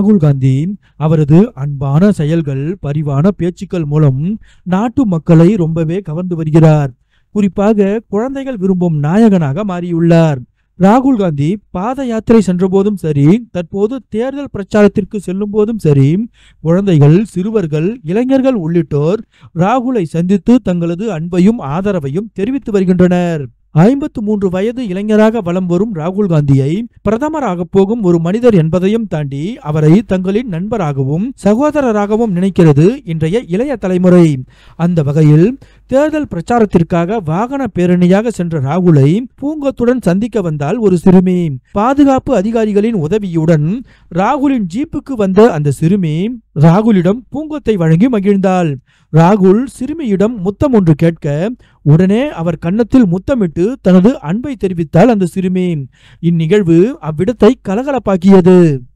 ராகுல் காந்தி அவரது அன்பான செயல்கள் பரிவான பேச்சுக்கள் மூலம் நாட்டு மக்களை ரொம்பவே கவர்ந்து வருகிறார் குறிப்பாக குழந்தைகள் விரும்பும் நாயகனாக மாறியுள்ளார் ராகுல் காந்தி பாத யாத்திரை சென்ற போதும் சரி தற்போது தேர்தல் பிரச்சாரத்திற்கு செல்லும் போதும் சரி குழந்தைகள் சிறுவர்கள் இளைஞர்கள் உள்ளிட்டோர் ராகுலை சந்தித்து தங்களது அன்பையும் ஆதரவையும் தெரிவித்து வருகின்றனர் ஐம்பத்து மூன்று வயது இளைஞராக வலம் வரும் ராகுல் காந்தியை பிரதமராக போகும் ஒரு மனிதர் என்பதையும் தாண்டி அவரை தங்களின் நண்பராகவும் சகோதரராகவும் நினைக்கிறது இன்றைய இளைய தலைமுறை அந்த வகையில் தேர்தல் பிரச்சாரத்திற்காக வாகன பேரணியாக சென்ற ராகுலை பூங்கத்துடன் சந்திக்க வந்தால் ஒரு சிறுமி பாதுகாப்பு அதிகாரிகளின் உதவியுடன் ராகுலின் ஜீப்புக்கு வந்த அந்த சிறுமி ராகுலிடம் பூங்கொத்தை வழங்கி மகிழ்ந்தாள் ராகுல் சிறுமியிடம் முத்தம் ஒன்று கேட்க உடனே அவர் கன்னத்தில் முத்தமிட்டு தனது அன்பை தெரிவித்தாள் அந்த சிறுமி இந்நிகழ்வு அவ்விடத்தை கலகலப்பாக்கியது